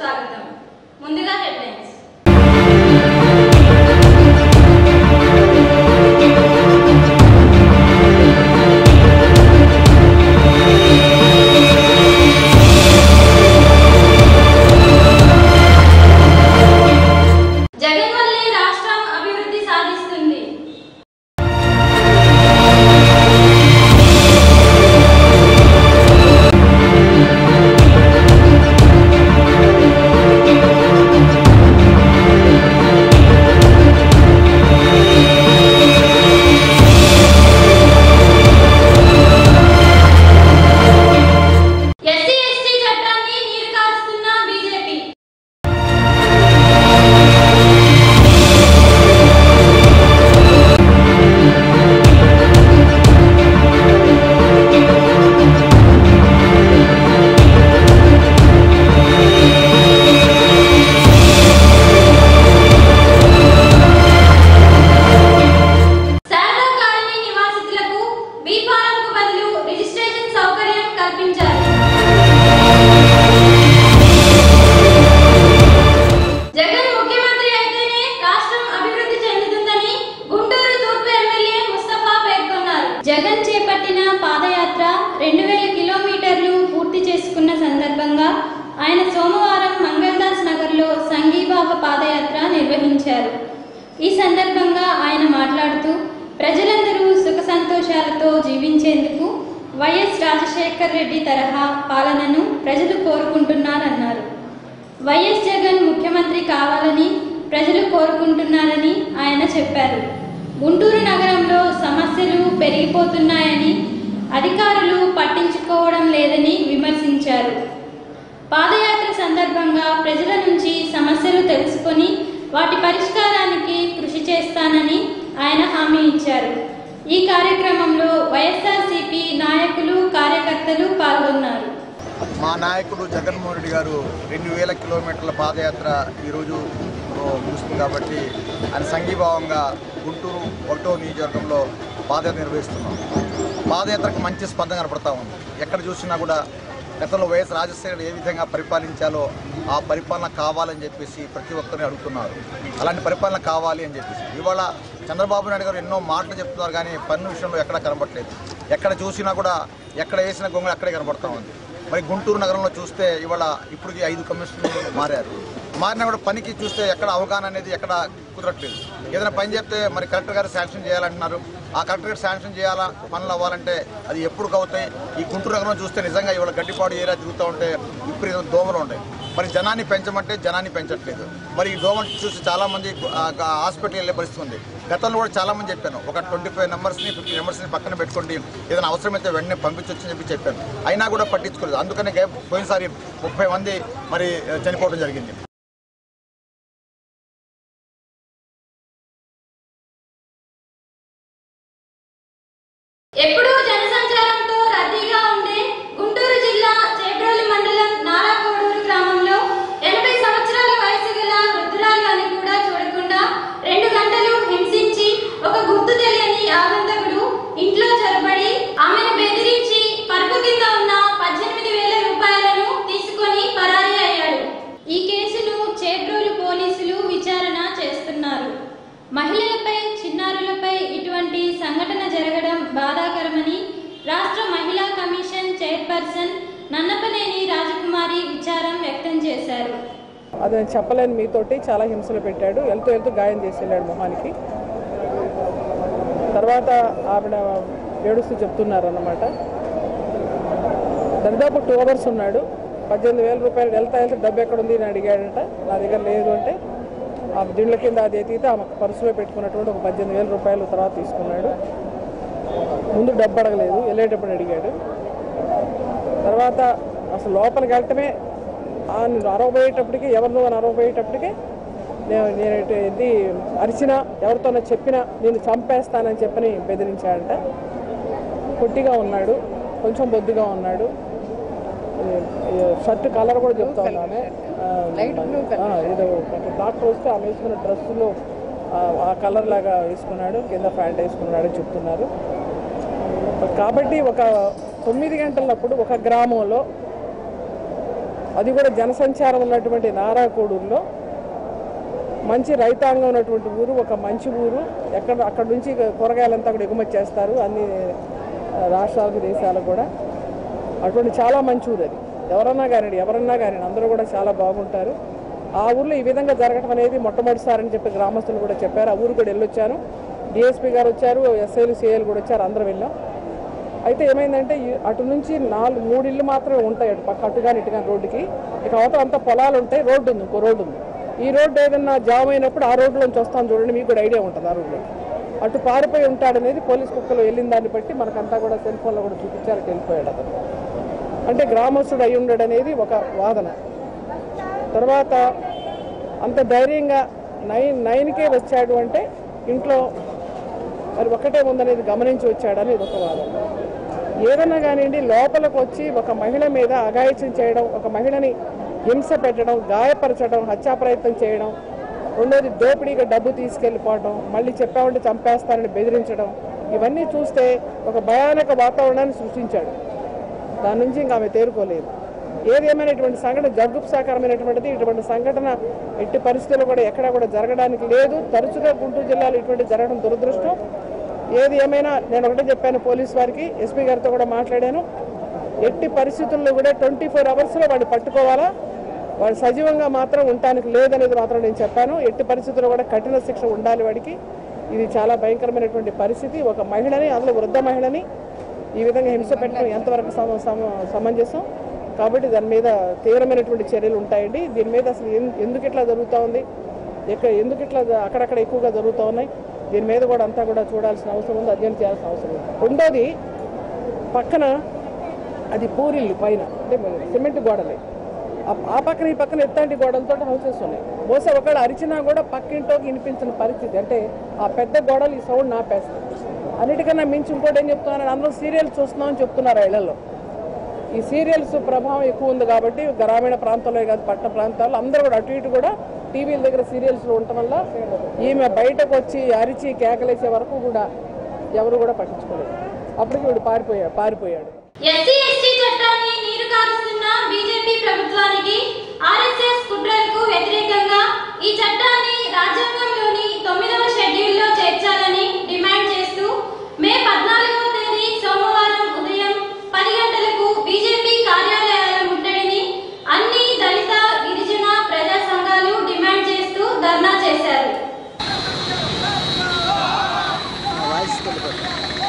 స్వాగతం ముందుగా హెడ్లైన్స్ జగన్ వల్లే రాష్ట్రం అభివృద్ధి సాధిస్తుంది ఎస్సీ ఎస్టీ చట్టాన్ని నీరు కారుస్తున్న బీజేపీ శారదా కాలనీ నివాసితులకు బీఫారంకు బదులు రిజిస్ట్రేషన్ సౌకర్యం కల్పించారు జగన్ ముఖ్యమంత్రి అయితేనే రాష్ట్రం అభివృద్ధి చెందుతుందని గుంటూరు తూర్పు ఎమ్మెల్యే ముస్తఫా పేర్కొన్నారు జగన్ చేపట్టిన పాదయాత్ర రెండు వేల కిలోమీటర్లు పూర్తి చేసుకున్న సందర్భంగా ఆయన సోమవారం మంగళదాస్ నగర్లో సంఘీభావ పాదయాత్ర నిర్వహించారు ఈ సందర్భంగా ఆయన మాట్లాడుతూ ప్రజలందరూ సుఖ సంతోషాలతో జీవించేందుకు వైఎస్ రాజశేఖర్ రెడ్డి తరహా పాలనను ప్రజలు కోరుకుంటున్నారన్నారు వైఎస్ జగన్ ముఖ్యమంత్రి కావాలని ప్రజలు కోరుకుంటున్నారని ఆయన చెప్పారు గుంటూరు నగరంలో సమస్యలు పెరిగిపోతున్నాయని అధికారులు పట్టించుకోవడం లేదని విమర్శించారు పాదయాత్ర సందర్భంగా ప్రజల నుంచి సమస్యలు తెలుసుకొని వాటి పరిష్కారానికి కృషి చేస్తానని ఆయన హామీ ఇచ్చారు ఈ కార్యక్రమంలో వైఎస్ఆర్సీపీ నాయకులు కార్యకర్తలు పాల్గొన్నారు మా నాయకుడు జగన్మోహన్ రెడ్డి గారు రెండు వేల కిలోమీటర్ల పాదయాత్ర ఈరోజు ఓ, ముగుస్తుంది కాబట్టి ఆయన సంఘీభావంగా గుంటూరు ఒకటో నియోజకవర్గంలో పాదయాత్ర నిర్వహిస్తున్నాం పాదయాత్రకు మంచి స్పందన కనపడతా ఉంది ఎక్కడ చూసినా కూడా గతంలో వైఎస్ రాజశేఖర రెడ్డి ఏ విధంగా పరిపాలించాలో ఆ పరిపాలన కావాలని చెప్పేసి ప్రతి ఒక్కరిని అడుగుతున్నారు అలాంటి పరిపాలన కావాలి అని చెప్పేసి ఇవాళ చంద్రబాబు నాయుడు గారు ఎన్నో మాటలు చెప్తున్నారు కానీ పన్ను విషయంలో ఎక్కడ కనపడలేదు ఎక్కడ చూసినా కూడా ఎక్కడ వేసిన గొంగళి అక్కడే కనపడతా ఉంది మరి గుంటూరు నగరంలో చూస్తే ఇవాళ ఇప్పటికి ఐదు కమిషనర్లు మారారు మారినా కూడా పనికి చూస్తే ఎక్కడ అవగాహన అనేది ఎక్కడ కుదరట్లేదు ఏదైనా పని చెప్తే మరి కలెక్టర్ గారు శాంక్షన్ చేయాలంటున్నారు ఆ కలెక్టర్ గారు శాంక్షన్ చేయాలా పనులు అవ్వాలంటే అది ఎప్పుడు అవుతాయి ఈ గుంటూరు నగరం చూస్తే నిజంగా ఇవాళ గడ్డిపాడు ఏరియా తిరుగుతూ ఉంటే ఇప్పుడు దోమలు ఉంటాయి మరి జనాన్ని పెంచమంటే జనాన్ని పెంచట్లేదు మరి ఈ దోమలు చూసి చాలా మంది ఆ, ఆ, హాస్పిటల్ వెళ్ళే పరిస్థితి ఉంది గతంలో కూడా చాలా మంది చెప్పాను ఒక ట్వంటీ ఫైవ్ నెంబర్స్ని ఫిఫ్టీ నెంబర్స్ని పక్కన పెట్టుకోండి ఏదైనా అవసరమైతే వెంటనే పంపించొచ్చని చెప్పి చెప్పాను అయినా కూడా పట్టించుకోలేదు అందుకనే గే- పోయినసారి ముప్పై మంది మరి ఆ, చనిపోవడం జరిగింది ఎప్పుడూ జనసంచారంతో రద్దీగా ఉండే గుంటూరు జిల్లా చేబ్రోలి మండలం నారాకోడూరు గ్రామంలో ఎనభై సంవత్సరాల వయసు గల వృద్ధురాలు అని కూడా చూడకుండా రెండు గంటలు హింసించి ఒక గుర్తు తెలియని ఆగంతకుడు ఇంట్లో చొరబడి ఆమెను బెదిరించి పరుపు కింద ఉన్న పద్దెనిమిది వేల రూపాయలను తీసుకొని పరారీ అయ్యాడు ఈ కేసును చేబ్రోలు పోలీసులు విచారణ చేస్తున్నారు మహిళలపై చిన్నారులపై ఇటువంటి సంఘటన జరగడం బాధాకరమని రాష్ట్ర మహిళా కమిషన్ చైర్పర్సన్ నన్నపనేని రాజకుమారి విచారం వ్యక్తం చేశారు అది నేను చెప్పలేను మీతోటి చాలా హింసలు పెట్టాడు వెళ్తూ వెళ్తూ గాయం చేసి వెళ్ళాడు మొహానికి తర్వాత ఆవిడ ఏడుస్తూ చెప్తున్నారు అన్నమాట దాదాపు టూ అవర్స్ ఉన్నాడు పద్దెనిమిది వేల రూపాయలు వెళ్తా వెళ్తే డబ్బు ఎక్కడ ఉంది అని అడిగాడంట నా దగ్గర లేదు అంటే ఆ దిండ్ల కింద అది ఎత్తితే ఆమె పర్సులో పెట్టుకున్నటువంటి ఒక పద్దెనిమిది వేల రూపాయలు తర్వాత తీసుకున్నాడు ముందు డబ్బు అడగలేదు వెళ్ళేటప్పుడు అడిగాడు తర్వాత అసలు లోపలికి వెళ్ళటమే ఆ నేను అరవబోయేటప్పటికి ఎవరు నువ్వు అని అరవబోయేటప్పటికి నేను నేను ఇటు ఇది అరిచినా ఎవరితోనో చెప్పినా నేను చంపేస్తానని చెప్పని బెదిరించాడంట పొట్టిగా ఉన్నాడు కొంచెం బొద్దుగా ఉన్నాడు ఈ- ఈ షర్ట్ కలర్ కూడా చెప్తా ఉన్నాను ఆ, ఏదో ఒక డాక్టర్ వస్తే ఆమె వేసుకున్న డ్రెస్సులో ఆ కలర్ లాగా వేసుకున్నాడు కింద ప్యాంట్ వేసుకున్నాడు అని చెప్తున్నారు కాబట్టి ఒక తొమ్మిది గంటలప్పుడు ఒక గ్రామంలో అది కూడా జనసంచారం ఉన్నటువంటి నారాకోడూరులో మంచి రైతాంగం ఉన్నటువంటి ఊరు ఒక మంచి ఊరు ఎక్కడ అక్కడ నుంచి కూరగాయలంతా కూడా ఎగుమతి చేస్తారు అన్ని ఆ, రాష్ట్రాలకు దేశాలకు కూడా అటువంటి చాలా మంచి ఊరు అది ఎవరన్నా కానివ్వండి ఎవరన్నా కానివ్వండి అందరూ కూడా చాలా బాగుంటారు ఆ ఊర్లో ఈ విధంగా జరగడం అనేది మొట్టమొదటిసారని చెప్పి గ్రామస్తులు కూడా చెప్పారు ఆ ఊరు కూడా వెళ్ళొచ్చాను డిఎస్పీ గారు వచ్చారు ఎస్ఐలు సిఐలు కూడా వచ్చారు అందరం వెళ్ళాం అయితే ఏమైందంటే ఈ- అటు నుంచి నాలుగు మూడు ఇల్లు మాత్రమే ఉంటాయి అటు పక్క అటు కానీ ఇటు కానీ రోడ్డుకి ఇక అవతల అంతా పొలాలు ఉంటాయి రోడ్డు ఉంది ఇంకో రోడ్డు ఉంది ఈ రోడ్డు ఏదన్నా జామ్ అయినప్పుడు ఆ రోడ్డులోంచి వస్తాను చూడండి మీకు కూడా ఐడియా ఉంటుంది ఆ రోడ్లో అటు పారిపోయి ఉంటాడనేది పోలీస్ కుక్కలు వెళ్ళిన దాన్ని బట్టి మనకంతా కూడా సెల్ ఫోన్లో కూడా చూపించారు అటు వెళ్ళిపోయాడు అతను అంటే గ్రామస్తుడు అయి ఉండడు అనేది ఒక వాదన తర్వాత అంత ధైర్యంగా నైన్ నైన్కే వచ్చాడు అంటే ఇంట్లో మరి ఒకటే ఉందనేది గమనించి వచ్చాడని ఇది ఒక వాదన ఏదన్నా కానివ్వండి లోపలికి వచ్చి ఒక మహిళ మీద అఘాయిత్యం చేయడం ఒక మహిళని హింస పెట్టడం గాయపరచడం హత్యా ప్రయత్నం చేయడం రెండోది దోపిడీగా డబ్బు తీసుకెళ్ళిపోవడం మళ్ళీ చెప్పామంటే చంపేస్తానని బెదిరించడం ఇవన్నీ చూస్తే ఒక భయానక వాతావరణాన్ని సృష్టించాడు దాని నుంచి ఇంకా ఆమె తేరుకోలేదు ఏది ఏమైనా ఇటువంటి సంఘటన జగ్గుప్సాకరమైనటువంటిది ఇటువంటి సంఘటన ఎట్టి పరిస్థితుల్లో కూడా ఎక్కడా కూడా జరగడానికి లేదు తరచుగా గుంటూరు జిల్లాలో ఇటువంటి జరగడం దురదృష్టం ఏది ఏమైనా నేను ఒకటే చెప్పాను పోలీస్ వారికి ఎస్పీ గారితో కూడా మాట్లాడాను ఎట్టి పరిస్థితుల్లో కూడా ట్వంటీ ఫోర్ అవర్స్లో వాడిని పట్టుకోవాలా వాడు సజీవంగా మాత్రం ఉండటానికి లేదనేది మాత్రం నేను చెప్పాను ఎట్టి పరిస్థితుల్లో కూడా కఠిన శిక్ష ఉండాలి వాడికి ఇది చాలా భయంకరమైనటువంటి పరిస్థితి ఒక మహిళని అందులో వృద్ధ మహిళని ఈ విధంగా హింస పెట్టడం ఎంతవరకు సమ సమ- సమంజసం కాబట్టి దాని మీద తీవ్రమైనటువంటి చర్యలు ఉంటాయండి దీని మీద అసలు ఎన్- ఎందుకు ఇట్లా జరుగుతూ ఉంది ఎక్కడ ఎందుకు ఇట్లా జ- అక్కడక్కడ ఎక్కువగా జరుగుతూ ఉన్నాయి దీని మీద కూడా అంతా కూడా చూడాల్సిన అవసరం ఉంది అధ్యయనం చేయాల్సిన అవసరం ఉంది రెండోది పక్కన అది పూరిల్లు పైన అంటే సిమెంట్ గోడలే ఆ- ఆ పక్కన ఈ పక్కన ఎత్తాంటి గోడలతో హౌసెస్ ఉన్నాయి బహుశా ఒకవేళ అరిచినా కూడా పక్కింటోకి వినిపించిన పరిస్థితి అంటే ఆ పెద్ద గోడలు ఈ సౌండ్ నాపేస్తాయి అన్నిటికన్నా మించి ఇంకోటి ఏం చెప్తున్నారు అందరూ సీరియల్స్ చూస్తున్నామని చెప్తున్నారు ఆ ఇళ్లలో ఈ సీరియల్స్ ప్రభావం ఎక్కువ ఉంది కాబట్టి గ్రామీణ ప్రాంతాల్లో కాదు పట్టణ ప్రాంతాల్లో అందరూ కూడా అటు ఇటు కూడా టీవీల దగ్గర సీరియల్స్ ఉండటం వల్ల ఈమె బయటకు వచ్చి అరిచి కేకలేసే వరకు కూడా ఎవరు కూడా పట్టించుకోలేదు అప్పటికి వీడు పారిపోయాడు పారిపోయాడు ఎస్సీ ఎస్టీ చట్టాన్ని నీరు కారుస్తున్న బీజేపీ ప్రభుత్వానికి ఆర్ఎస్ఎస్ కుట్రలకు వ్యతిరేకంగా ఈ చట్టాన్ని రాజ్యాంగంలోని తొమ్మిదవ షెడ్యూల్లో చేర్చాలని డిమాండ్ చేస్తూ మే పద్నాలుగవ తేదీ సోమవారం ఉదయం పది గంటలకు బీజేపీ కార్యాలయాల ముట్టడిని అన్ని దళిత గిరిజన ప్రజా సంఘాలు డిమాండ్ చేస్తూ ధర్నా చేశారు వాయిస్ తెలిపండి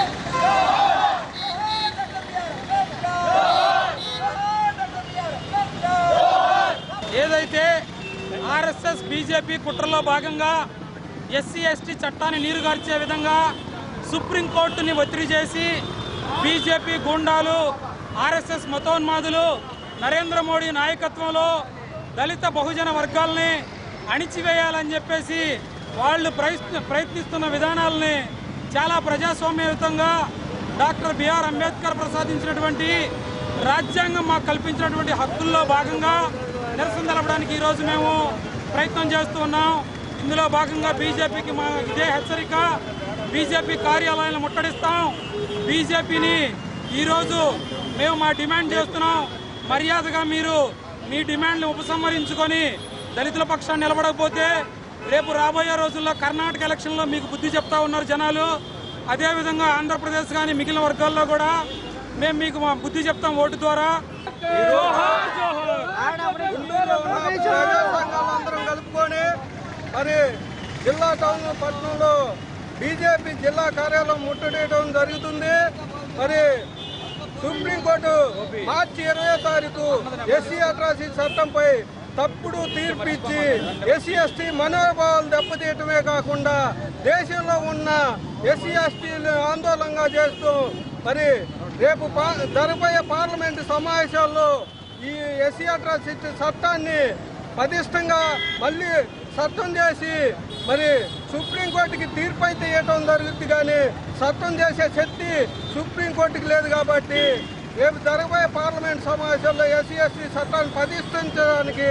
ఏదైతే ఆర్ఎస్ఎస్ బీజేపీ కుట్రలో భాగంగా ఎస్సీ ఎస్టీ చట్టాన్ని నీరుగార్చే విధంగా సుప్రీంకోర్టుని ఒత్తిడి చేసి బీజేపీ గూండాలు ఆర్ఎస్ఎస్ మతోన్మాదులు నరేంద్ర మోడీ నాయకత్వంలో దళిత బహుజన వర్గాల్ని అణిచివేయాలని చెప్పేసి వాళ్ళు ప్రయత్న ప్రయత్నిస్తున్న విధానాలని చాలా ప్రజాస్వామ్యయుతంగా డాక్టర్ బిఆర్ అంబేద్కర్ ప్రసాదించినటువంటి రాజ్యాంగం మాకు కల్పించినటువంటి హక్కుల్లో భాగంగా నిరసన తెలపడానికి ఈరోజు మేము ప్రయత్నం చేస్తూ ఉన్నాం ఇందులో భాగంగా బీజేపీకి మా ఇదే హెచ్చరిక బీజేపీ కార్యాలయాలను ముట్టడిస్తాం బీజేపీని ఈరోజు మేము మా డిమాండ్ చేస్తున్నాం మర్యాదగా మీరు మీ డిమాండ్లు ఉపసంహరించుకొని దళితుల పక్షాన్ని నిలబడకపోతే రేపు రాబోయే రోజుల్లో కర్ణాటక ఎలక్షన్లో మీకు బుద్ధి చెప్తా ఉన్నారు జనాలు అదేవిధంగా ఆంధ్రప్రదేశ్ కానీ మిగిలిన వర్గాల్లో కూడా మేము మీకు మా బుద్ధి చెప్తాం ఓటు ద్వారా గుంటూరులో ఉన్న ప్రజా సంఘాలందరం కలుపుకొని మరి జిల్లా టౌన్ పట్టణంలో బీజేపీ జిల్లా కార్యాలయం ముట్టడియడం జరుగుతుంది మరి సుప్రీంకోర్టు మార్చి ఇరవై తారీఖు ఎస్సీ అట్రాసిటీ చట్టంపై తప్పుడు తీర్పు ఇచ్చి ఎస్సీ ఎస్టీ మనోభావాలు దెబ్బతీయటమే కాకుండా దేశంలో ఉన్న ఎస్సీ ఎస్టీలు ఆందోళనగా చేస్తూ మరి రేపు పా- జరగబోయే పార్లమెంటు సమావేశాల్లో ఈ ఎస్సీ అట్రాసిటీ చట్టాన్ని పటిష్టంగా మళ్ళీ చట్టం చేసి మరి సుప్రీంకోర్టుకి తీర్పు అయితే ఇవ్వటం జరుగుతుంది కానీ చట్టం చేసే శక్తి సుప్రీంకోర్టుకి లేదు కాబట్టి రేపు జరగబోయే పార్లమెంట్ సమావేశంలో ఎస్సీ ఎస్టీ చట్టాన్ని పటిష్ఠించడానికి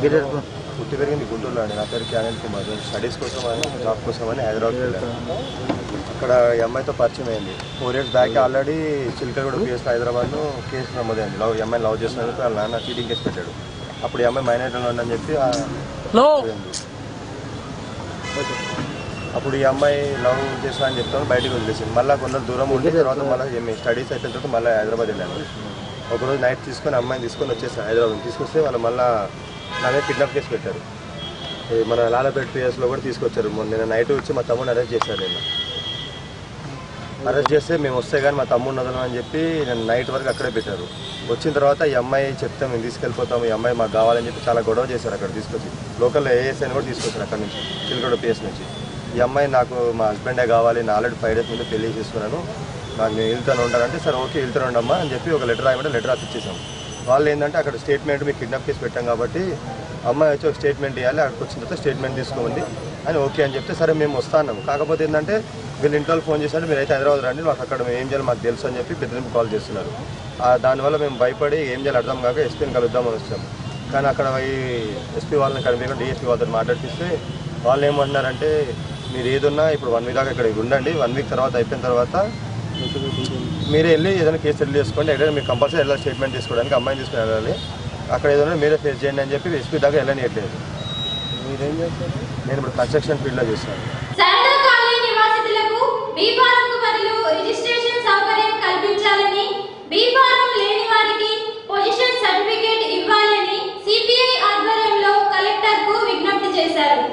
పుట్టి పెరిగింది గుంటూరులో అండి నా పేరు క్యానల్ కుమార్ స్టడీస్ కోసం అని జాబ్ కోసం అని హైదరాబాద్ వెళ్ళాను అక్కడ ఈ అమ్మాయితో పరిచయం అయింది four years back already Chilakalguda PS హైదరాబాద్లో కేసు నమోదైంది లవ్ ఈ అమ్మాయిని లవ్ చేసినందుకు వాళ్ళ నాన్న చీటింగ్ కేసు పెట్టాడు అప్పుడు ఈ అమ్మాయి మైనారిటీలో ఉందని చెప్పి ఆ పోయింది. అప్పుడు ఈ అమ్మాయి లవ్ చేస్తా అని చెప్తాను బయటకు వదిలేసింది మళ్ళీ కొందరు దూరం ఉండి తర్వాత మళ్ళీ స్టడీస్ అయిపోయిన తర్వాత మళ్ళీ హైదరాబాద్ వెళ్ళాను ఒకరోజు నైట్ తీసుకొని అమ్మాయిని తీసుకొని వచ్చేసాను హైదరాబాద్ తీసుకొస్తే వాళ్ళు మళ్ళీ నా మీద కిడ్నాప్ కేసు పెట్టారు ఈ మన లాలపేట పిఎస్లో కూడా తీసుకొచ్చారు మొన్న నిన్న నైట్ వచ్చి మా తమ్ముడిని అరెస్ట్ చేశారు నిన్న అరెస్ట్ చేస్తే మేము వస్తే కానీ మా తమ్ముడు వదలం అని చెప్పి నేను నైట్ వరకు అక్కడే పెట్టారు వచ్చిన తర్వాత ఈ అమ్మాయి చెప్తే మేము తీసుకెళ్ళిపోతాము ఈ అమ్మాయి మాకు కావాలని చెప్పి చాలా గొడవ చేశారు అక్కడ తీసుకొచ్చి లోకల్ ఏఎస్ఐని కూడా తీసుకొచ్చారు అక్కడ నుంచి చిలకడ పిఎస్ నుంచి ఈ అమ్మాయి నాకు మా హస్బెండే కావాలి నేను ఆల్రెడీ ఫైవ్ డేస్ ముందు పెళ్లి చేసుకున్నాను నాకు నేను వెళ్తాను ఉంటానంటే సరే ఓకే వెళ్తాను ఉండమ్మా అని చెప్పి ఒక లెటర్ రాయమంటే లెటర్ రాసి ఇచ్చేసాం వాళ్ళు ఏంటంటే అక్కడ స్టేట్మెంట్ మీకు కిడ్నాప్ కేసు పెట్టాం కాబట్టి అమ్మాయి వచ్చి ఒక స్టేట్మెంట్ ఇవ్వాలి అక్కడికి వచ్చిన తర్వాత స్టేట్మెంట్ తీసుకోండి అని ఓకే అని చెప్తే సరే మేము వస్తాను కాకపోతే ఏంటంటే వీళ్ళు ఇంట్లో ఫోన్ చేశారు మీరు అయితే హైదరాబాద్ రండి మాకు అక్కడ మేము ఏం చేయాలి మాకు తెలుసు అని చెప్పి బెదిరింపు కాల్ చేస్తున్నారు ఆ, దానివల్ల మేము భయపడి ఏం చేయాలి అర్థం కాక ఎస్పీని కలుద్దామని వచ్చాము కానీ అక్కడ ఈ ఎస్పీ వాళ్ళని కనిపించకుండా డిఎస్పీ వాళ్ళతో మాట్లాడిస్తే వాళ్ళు ఏమంటున్నారంటే మీరు ఏదున్నా ఇప్పుడు వన్ వీక్ దాకా ఇక్కడ ఉండండి వన్ వీక్ తర్వాత అయిపోయిన తర్వాత మీరే వెళ్ళి ఏదైనా కేసు సెటిల్ చేసుకోండి ఎక్కడైనా మీరు కంపల్సరీ వెళ్ళాలి స్టేట్మెంట్ తీసుకోవడానికి అమ్మాయిని తీసుకుని వెళ్ళాలి అక్కడ ఏదైనా మీరే ఫేస్ చేయండి అని చెప్పి ఎస్పీ దాకా వెళ్ళనియట్లేదు మీరేం చేస్తారు నేను ఇప్పుడు కన్స్ట్రక్షన్ ఫీల్డ్లో చేస్తాను శారదా కాలనీ నివాసితులకు బీ ఫారంకు బదులు రిజిస్ట్రేషన్ సౌకర్యం కల్పించాలని బీ ఫారం లేని వారికి పొజిషన్ సర్టిఫికేట్ ఇవ్వాలని సిపిఐ ఆధ్వర్యంలో కలెక్టర్ కు విజ్ఞప్తి చేశారు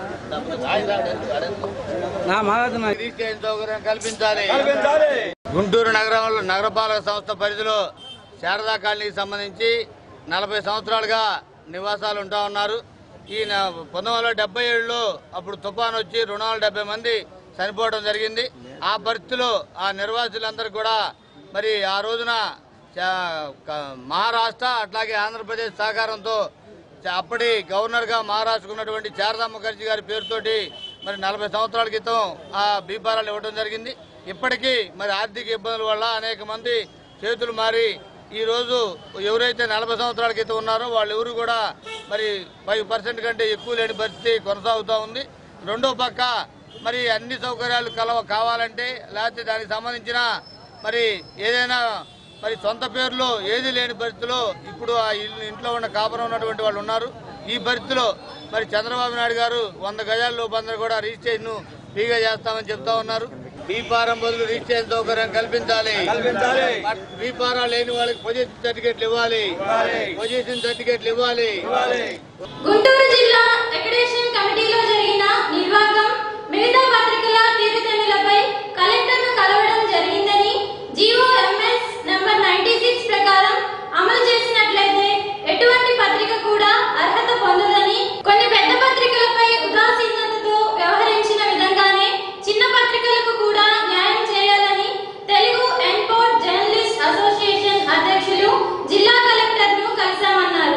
రిజిస్ట్రేషన్ సౌకర్యం కల్పించాలి గుంటూరు నగరంలో నగరపాలక సంస్థ పరిధిలో శారదా కాలనీకి సంబంధించి నలభై సంవత్సరాలుగా నివాసాలు ఉంటా ఉన్నారు ఈ న- పంతొమ్మిది వందల డెబ్బై ఏడులో అప్పుడు తుఫాన్ వచ్చి రెండు వందల డెబ్బై మంది చనిపోవడం జరిగింది ఆ పరిస్థితిలో ఆ నిర్వాసితులందరూ కూడా మరి ఆ రోజున చా- క- మహారాష్ట్ర అట్లాగే ఆంధ్రప్రదేశ్ సహకారంతో చ- అప్పటి గవర్నర్గా మహారాష్ట్రకు ఉన్నటువంటి శారదా ముఖర్జీ గారి పేరుతోటి మరి నలభై సంవత్సరాల క్రితం ఆ బీపారాలు ఇవ్వడం జరిగింది ఇప్పటికీ మరి ఆర్థిక ఇబ్బందుల వల్ల అనేక మంది చేతులు మారి ఈ రోజు ఎవరైతే నలభై సంవత్సరాల క్రితం ఉన్నారో వాళ్ళు ఎవరు కూడా మరి ఫైవ్ పర్సెంట్ కంటే ఎక్కువ లేని పరిస్థితి కొనసాగుతూ ఉంది రెండో పక్క మరి అన్ని సౌకర్యాలు కలవ కావాలంటే లేకపోతే దానికి సంబంధించిన మరి ఏదైనా మరి సొంత పేరులో ఏది లేని పరిస్థితిలో ఇప్పుడు ఆ ఇల్లు ఇంట్లో ఉన్న కాపురం ఉన్నటువంటి వాళ్ళు ఉన్నారు ఈ పరిస్థితిలో మరి చంద్రబాబు నాయుడు గారు వంద గజాల లోపందరూ కూడా రిజిస్ట్రేషన్ ఫ్రీగా చేస్తామని చెప్తా ఉన్నారు బీపారం బదులు రిజిస్ట్రేషన్ సౌకర్యం కల్పించాలి బీపారా లేని వాళ్ళకి పొజిషన్ సర్టిఫికెట్లు ఇవ్వాలి పొజిషన్ సర్టిఫికెట్లు ఇవ్వాలి గుంటూరు జిల్లా ఎకడేషన్ కమిటీలో జరిగిన నిర్వాహకం మిగతా పత్రికల తీరుతెన్నులపై కలెక్టర్ను కలవడం జరిగిందని GO MS number ninety six ప్రకారం అమలు చేసినట్లయితే ఎటువంటి పత్రిక కూడా అర్హత పొందదని కొన్ని పెద్ద పత్రికలపై ఉదాసీనతతో వ్యవహరించిన విధంగానే చిన్న పత్రికలకు కూడా న్యాయం చేయాలని తెలుగు ఎన్పోర్ట్ జర్నలిస్ట్ అసోసియేషన్ అధ్యక్షులు జిల్లా కలెక్టర్ను కలిశామన్నారు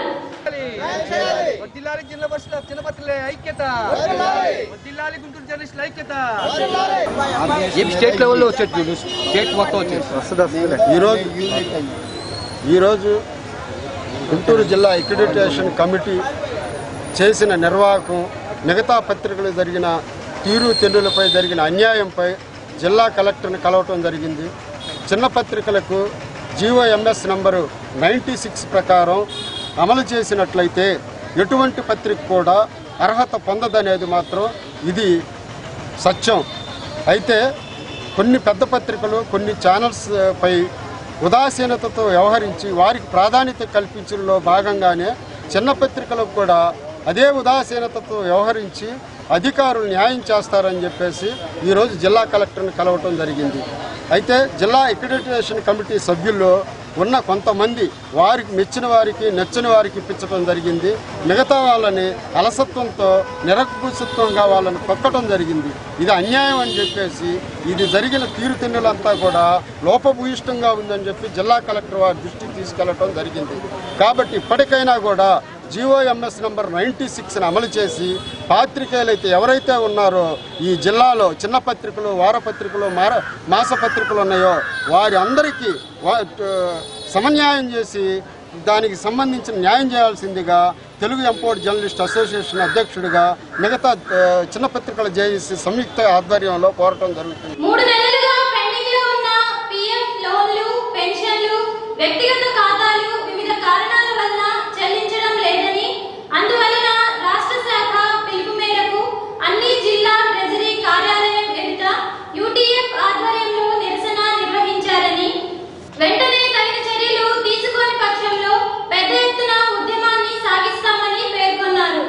జిల్లాలి జిల్లా పరిషత్ చిన్న పత్రికల ఐక్యత జిల్లాలి గుంటూరు జర్నలిస్టుల ఐక్యత స్టేట్ లెవెల్లో వచ్చేది స్టేట్ మొత్తం వచ్చేది ఈరోజు ఈరోజు గుంటూరు జిల్లా ఎక్రిడిటేషన్ కమిటీ చేసిన నిర్వాహకం మిగతా పత్రికలు జరిగిన తీరు తెన్నులపై జరిగిన అన్యాయంపై జిల్లా కలెక్టర్ని కలవటం జరిగింది చిన్న పత్రికలకు జీఓఎంఎస్ నంబరు నైంటీ సిక్స్ ప్రకారం అమలు చేసినట్లయితే ఎటువంటి పత్రిక కూడా అర్హత పొందదనేది మాత్రం ఇది సత్యం అయితే కొన్ని పెద్ద పత్రికలు కొన్ని ఛానల్స్ ఆ, పై ఉదాసీనతతో వ్యవహరించి వారికి ప్రాధాన్యత కల్పించడంలో భాగంగానే చిన్న పత్రికలకు కూడా అదే ఉదాసీనతతో వ్యవహరించి అధికారులు న్యాయం చేస్తారని చెప్పేసి ఈరోజు జిల్లా కలెక్టర్ని కలవటం జరిగింది అయితే జిల్లా అక్రిడిటేషన్ కమిటీ సభ్యుల్లో ఉన్న కొంతమంది వారికి మెచ్చిన వారికి నచ్చని వారికి ఇప్పించడం జరిగింది మిగతా వాళ్ళని అలసత్వంతో నిరకుశత్వంగా వాళ్ళని తొక్కడం జరిగింది ఇది అన్యాయం అని చెప్పేసి ఇది జరిగిన తీరుతెన్నులంతా కూడా లోపభూయిష్టంగా ఉందని చెప్పి జిల్లా కలెక్టర్ వారి దృష్టికి తీసుకెళ్లడం జరిగింది కాబట్టి ఇప్పటికైనా కూడా జీఓఎంఎస్ నంబర్ నైంటీ సిక్స్ని అమలు చేసి పాత్రికేయులు అయితే ఎవరైతే ఉన్నారో ఈ జిల్లాలో చిన్న పత్రికలు వారపత్రికలు మార మాసపత్రికలు ఉన్నాయో వారి అందరికీ వా- ట- సమన్యాయం చేసి దానికి సంబంధించిన న్యాయం చేయాల్సిందిగా తెలుగు ఎంపవర్డ్ జర్నలిస్ట్ అసోసియేషన్ అధ్యక్షుడిగా మిగతా ఆ, చిన్న పత్రికల జేఏసీ సంయుక్త ఆధ్వర్యంలో పోరాటం జరుగుతుంది మూడు నెలలుగా పెండింగ్ లో ఉన్న పిఎఫ్ లోన్లు పెన్షన్లు వ్యక్తిగత ఖాతాలు వివిధ కారణాల వల్ల చెల్లించడం లేదని అందువలన రాష్ట్ర శాఖ పిలుపు మేరకు అన్ని జిల్లా ట్రెజరీ కార్యాలయం ఎదుట యూటీఎఫ్ ఆధ్వర్యంలో నిరసన నిర్వహించారని వెంటనే తగిన చర్యలు తీసుకోని పక్షంలో పెద్ద ఎత్తున ఉద్యమాన్ని సాగిస్తామని పేర్కొన్నారు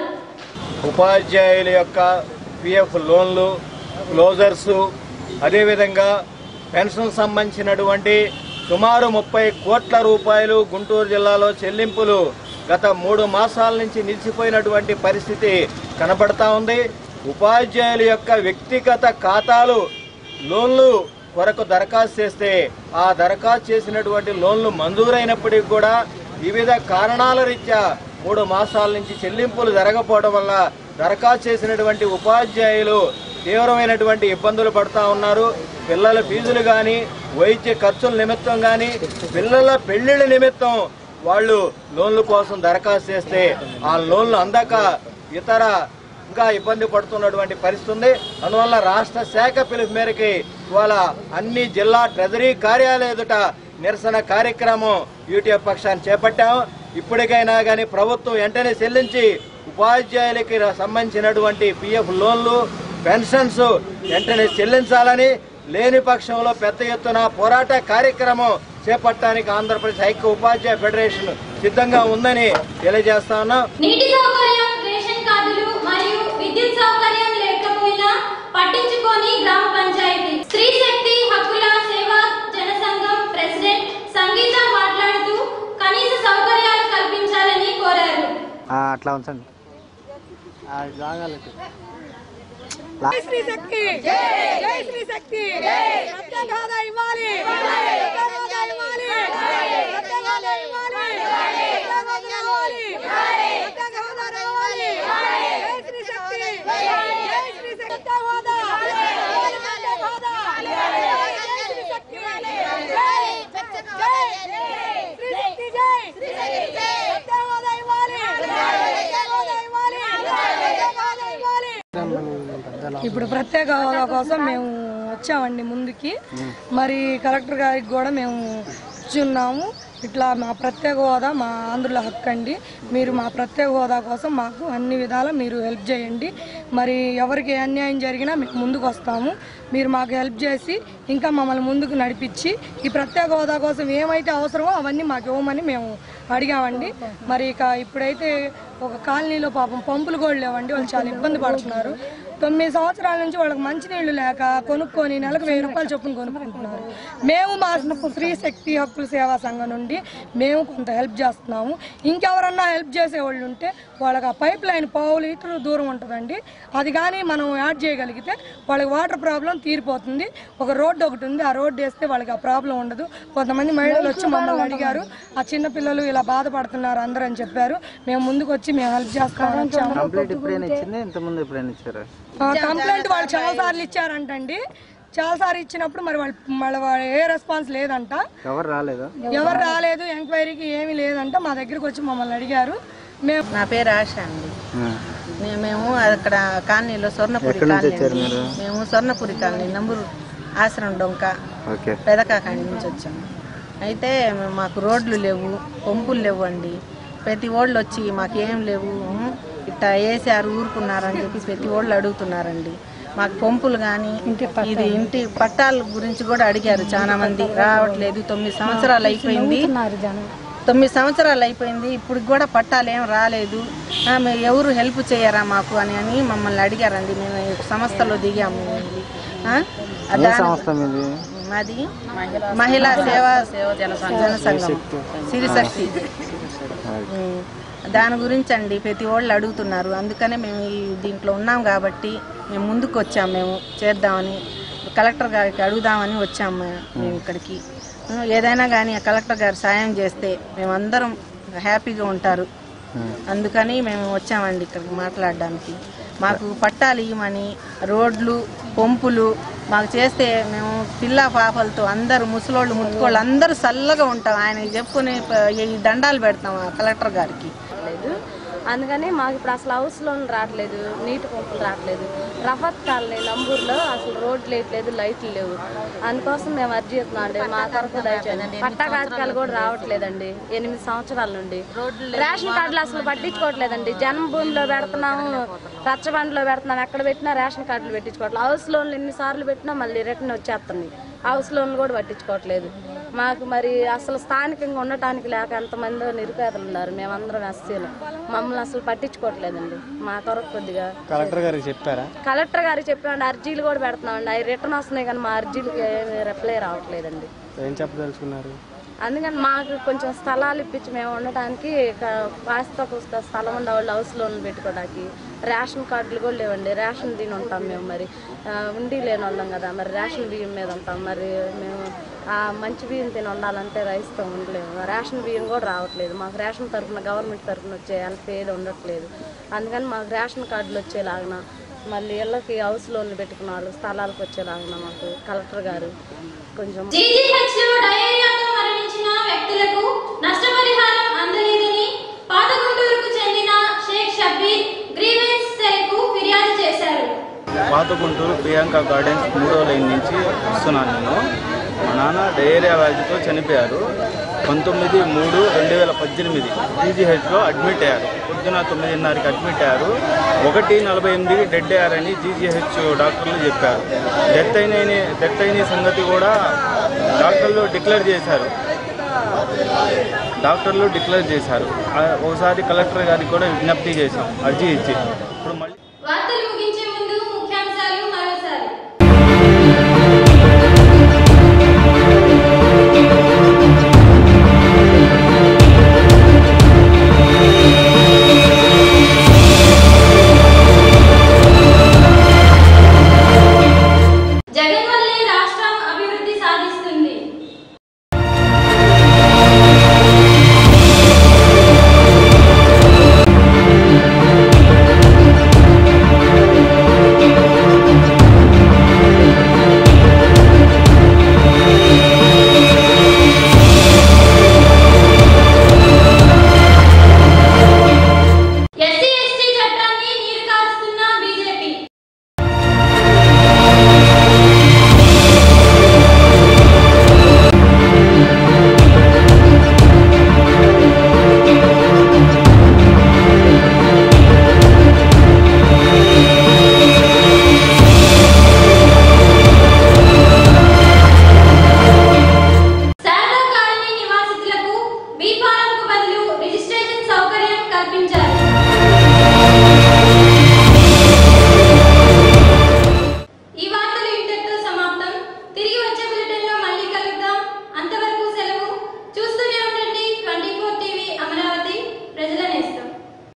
ఉపాధ్యాయుల యొక్క పిఎఫ్ లోన్లు క్లోజర్స్ అదేవిధంగా పెన్షన్ సంబంధించినటువంటి సుమారు ముప్పై కోట్ల రూపాయలు గుంటూరు జిల్లాలో చెల్లింపులు గత మూడు మాసాల నుంచి నిలిచిపోయినటువంటి పరిస్థితి కనబడతా ఉంది ఉపాధ్యాయుల యొక్క వ్యక్తిగత ఖాతాలు లోన్లు కొరకు దరఖాస్తు చేస్తే ఆ దరఖాస్తు చేసినటువంటి లోన్లు మంజూరైనప్పటికీ కూడా వివిధ కారణాల రీత్యా మూడు మాసాల నుంచి చెల్లింపులు జరగకపోవడం వల్ల దరఖాస్తు చేసినటువంటి ఉపాధ్యాయులు తీవ్రమైనటువంటి ఇబ్బందులు పడుతూ ఉన్నారు పిల్లల ఫీజులు కానీ వైద్య ఖర్చుల నిమిత్తం కానీ పిల్లల పెళ్లిళ్ళ నిమిత్తం వాళ్ళు లోన్ల కోసం దరఖాస్తు చేస్తే ఆ లోన్లు అందక ఇతర ఇంకా ఇబ్బంది పడుతున్నటువంటి పరిస్థితి ఉంది అందువల్ల రాష్ట్ర శాఖ పిలుపు మేరకి ఇవాళ అన్ని జిల్లా ట్రెజరీ కార్యాలయ ఎదుట నిరసన కార్యక్రమం యూటీఎఫ్ పక్షాన్ని చేపట్టాం ఇప్పటికైనా కానీ ప్రభుత్వం వెంటనే చెల్లించి ఉపాధ్యాయులకి సంబంధించినటువంటి పిఎఫ్ లోన్లు పెన్షన్స్ వెంటనే చెల్లించాలని లేని పక్షంలో పెద్ద ఎత్తున పోరాట కార్యక్రమం చేపట్టడానికి ఆంధ్రప్రదేశ్ ఐక్య ఉపాధ్యాయ ఫెడరేషన్ సిద్ధంగా ఉందని తెలియజేస్తా ఉన్నాం నీటి సౌకర్యం రేషన్ కార్డులు మరియు విద్యుత్ సౌకర్యం లేకపోయినా పట్టించుకొని గ్రామ పంచాయతీ స్త్రీ శక్తి హక్కుల సేవా జనసంఘం ప్రెసిడెంట్ సంగీత మాట్లాడుతూ కనీస సౌకర్యాలు కల్పించాలని కోరారు అట్లా ఉంచండి జై శ్రీ శక్తి జై శ్రీ శక్తి ప్రత్యేక హోదా ఇవ్వాలి ప్రత్యేక హోదా ఇవ్వాలి ప్రత్యేక హోదా ఇవ్వాలి ప్రత్యేక హోదా ఇవ్వాలి ప్రత్యేక హోదా ఇవ్వాలి జై శ్రీ శక్తి జై శ్రీ శక్తి ప్రత్యేక హోదా ప్రత్యేక హోదా జై శ్రీ శక్తి జై జై శ్రీ శక్తి జై ప్రత్యేక హోదా ఇవ్వాలి ప్రత్యేక హోదా ఇవ్వాలి ప్రత్యేక హోదా ఇవ్వాలి ఇప్పుడు ప్రత్యేక హోదా కోసం మేము వచ్చామండి ముందుకి మరి కలెక్టర్ గారికి కూడా మేము ఇచ్చున్నాము ఇట్లా మా ప్రత్యేక హోదా మా ఆంధ్రుల హక్కు అండి మీరు మా ప్రత్యేక హోదా కోసం మాకు అన్ని విధాలా మీరు హెల్ప్ చేయండి మరి ఎవరికి ఏ అన్యాయం జరిగినా మేము ముందుకు వస్తాము మీరు మాకు హెల్ప్ చేసి ఇంకా మమ్మల్ని ముందుకు నడిపించి ఈ ప్రత్యేక హోదా కోసం ఏమైతే అవసరమో అవన్నీ మాకు ఇవ్వమని మేము అడిగామండి మరి ఇక ఇప్పుడైతే ఒక కాలనీలో పాపం పంపులు కూడా లేవండి వాళ్ళు చాలా ఇబ్బంది పడుతున్నారు తొమ్మిది సంవత్సరాల నుంచి వాళ్ళకి మంచినీళ్లు లేక కొనుక్కొని నెలకు వెయ్యి రూపాయలు చొప్పున కొనుక్కుంటున్నారు మేము మా స్త్రీ శక్తి హక్కుల సేవా సంఘం నుండి మేము కొంత హెల్ప్ చేస్తున్నాము ఇంకెవరన్నా హెల్ప్ చేసేవాళ్ళు ఉంటే వాళ్ళకి ఆ పైప్ లైన్ పావు లీటర్ దూరం ఉంటుందండి అది కానీ మనం యాడ్ చేయగలిగితే వాళ్ళకి వాటర్ ప్రాబ్లం తీరిపోతుంది ఒక రోడ్డు ఒకటి ఉంది ఆ రోడ్డు వేస్తే వాళ్ళకి ఆ ప్రాబ్లం ఉండదు కొంతమంది మహిళలు వచ్చి మమ్మల్ని అడిగారు ఆ చిన్న పిల్లలు ఇలా బాధపడుతున్నారు అందరూ అని చెప్పారు మేము ముందుకు వచ్చి మేము హెల్ప్ చేస్తామని వచ్చాము కంప్లీట్ ఇప్పుడైనా ఇచ్చింది ఇంతకుముందు ఎప్పుడైనా ఇచ్చారు ఆ, కంప్లైంట్ వాళ్ళు చాలా సార్లు ఇచ్చారంటండి చాలా సార్లు ఇచ్చినప్పుడు మరి వాళ్ళు మళ్ళీ వాళ్ళు ఏ రెస్పాన్స్ లేదంట ఎవరు రాలేదా ఎవరు రాలేదు ఎంక్వైరీకి ఏమీ లేదంట మా దగ్గరికి వచ్చి మమ్మల్ని అడిగారు మేము నా పేరు ఆశ అండి మే- మేము అక్కడ కాలనీలో స్వర్ణపురి ఎక్కడి నుంచి కాలనీ వచ్చారు అండి. మీరు? మేము స్వర్ణపురి కాలనీ నంబూరు ఆశ్రమం డొంక ఓకే పెదకాకాని నుంచి వచ్చాము అయితే మాకు రోడ్లు లేవు పంపులు లేవు అండి ప్రతి ఓళ్ళు వచ్చి మాకేం లేవు ఉం, ఇట్లా వేసారు ఊరుకున్నారు అని చెప్పి ప్రతి ఓళ్ళు అడుగుతున్నారండి మాకు పంపులు కానీ ఇది ఇంటి పట్టాల గురించి కూడా అడిగారు చాలా మంది రావట్లేదు తొమ్మిది సంవత్సరాలు అయిపోయింది తొమ్మిది సంవత్సరాలు అయిపోయింది ఇప్పుడు కూడా పట్టాలు ఏం రాలేదు ఆ, మీరు ఎవరు హెల్ప్ చేయరా మాకు అని అని మమ్మల్ని అడిగారండి మేము ఈ సంస్థలో దిగాము ఆ, ఏ దాని- సంస్థ మీది మాది మహిళా సేవా జనసంఘం సిరిశక్తి ఉమ్, దాని గురించి అండి ప్రతి వాళ్ళు అడుగుతున్నారు అందుకనే మేము ఈ దీంట్లో ఉన్నాం కాబట్టి మేము ముందుకు వచ్చాము మేము చేద్దామని కలెక్టర్ గారికి అడుగుదామని వచ్చాము మే- మేము ఇక్కడికి ఉమ్, ఏదైనా కానీ ఆ కలెక్టర్ గారు సాయం చేస్తే మేమందరం హ్యాపీగా ఉంటారు అందుకని మేము వచ్చామండి ఇక్కడికి మాట్లాడడానికి మాకు పట్టాలు ఇవ్వమని రోడ్లు పంపులు మాకు చేస్తే మేము పిల్ల పాపలతో అందరూ ముసలోళ్ళు ముట్టుకోళ్ళు అందరూ చల్లగా ఉంటాం ఆయనకి చెప్పుకుని ప- ఈ దండాలు పెడతాం ఆ కలెక్టర్ గారికి లేదు అందుకని మాకు ఇప్పుడు అసలు హౌస్ లోన్ రావట్లేదు నీటి పంపులు రావట్లేదు రఫత్ కాలనీ నంబూరులో అసలు రోడ్లు వేయట్లేదు లైట్లు లేవు అందుకోసం మేము అర్జీ చేస్తున్నాం అండి మా కొరకు దయచేయండి పట్టా కాగితాలు కూడా రావట్లేదండి ఎనిమిది సంవత్సరాల నుండి రేషన్ కార్డులు అసలు పట్టించుకోవట్లేదండి జన్మభూమిలో పెడుతున్నాము రచ్చబండలో పెడుతున్నాం ఎక్కడ పెట్టినా రేషన్ కార్డులు పెట్టించుకోవట్లేదు హౌస్ లోన్లు ఎన్నిసార్లు పెట్టినా మళ్ళీ రిటర్న్ వచ్చేస్తున్నాయి హౌస్ లోన్లు కూడా పట్టించుకోవట్లేదు మాకు మరి అసలు స్థానికంగా ఉండటానికి లేక ఎంతమంది నిరుపేదలు ఉన్నారు మేమందరం ఎస్సీలు మమ్మల్ని అసలు పట్టించుకోవట్లేదండి మా కొరకు కొద్దిగా కలెక్టర్ గారికి చెప్పారా కలెక్టర్ గారికి చెప్పామండి అర్జీలు కూడా పెడుతున్నామండి అవి రిటర్న్ వస్తున్నాయి కానీ మా అర్జీలకి ఏమీ రిప్లై రావట్లేదండి ఏం చెప్పదలుచుకున్నారు అందుకని మాకు కొంచెం స్థలాలు ఇప్పించి మేము ఉండటానికి కాస్త కూస్త స్థలం ఉండేవాళ్ళు హౌస్ లోన్ పెట్టుకోవడానికి రేషన్ కార్డులు కూడా లేవండి రేషన్ తిని ఉంటాం మేము మరి ఆ, ఉండి లేని వాళ్ళం కదా మరి రేషన్ బియ్యం మీద ఉంటాం మరి మేము ఆ మంచి బియ్యం తిని ఉండాలంటే రైస్తో ఉండలేము రేషన్ బియ్యం కూడా రావట్లేదు మాకు రేషన్ తరఫున గవర్నమెంట్ తరఫున వచ్చే అంత ఏది ఉండట్లేదు అందుకని మాకు రేషన్ కార్డులు వచ్చేలాగిన మళ్ళీ ఇళ్ళకి హౌస్ లోన్లు పెట్టుకున్న వాళ్ళు స్థలాలకు వచ్చేలాగిన మాకు కలెక్టర్ గారు కొంచెం జీజీహెచ్ లో డయేరియాతో మరణించిన వ్యక్తులకు నష్టపరిహారం అందలేదని పాత గుంటూరుకు చెందిన షేక్ షబ్బీర్ గ్రీవెన్స్ సెల్కు ఫిర్యాదు చేశారు పాత గుంటూరు ప్రియాంక గార్డెన్స్ మూడో లైన్ నుంచి వస్తున్నాను నేను మా నాన్న డయేరియా వ్యాధితో చనిపోయారు పంతొమ్మిది మూడు రెండు వేల పద్దెనిమిది జీజీహెచ్లో అడ్మిట్ అయ్యారు పొద్దున తొమ్మిదిన్నరకి అడ్మిట్ అయ్యారు ఒకటి నలభై ఎనిమిదికి డెడ్ అయ్యారని జీజీహెచ్ డాక్టర్లు చెప్పారు డెత్ అయిన డెత్ అయిన సంగతి కూడా డాక్టర్లు డిక్లేర్ చేశారు డాక్టర్లు డిక్లేర్ చేశారు ఆ, ఒకసారి కలెక్టర్ గారికి కూడా విజ్ఞప్తి చేశాం అర్జీ ఇచ్చి ఇప్పుడు మళ్ళీ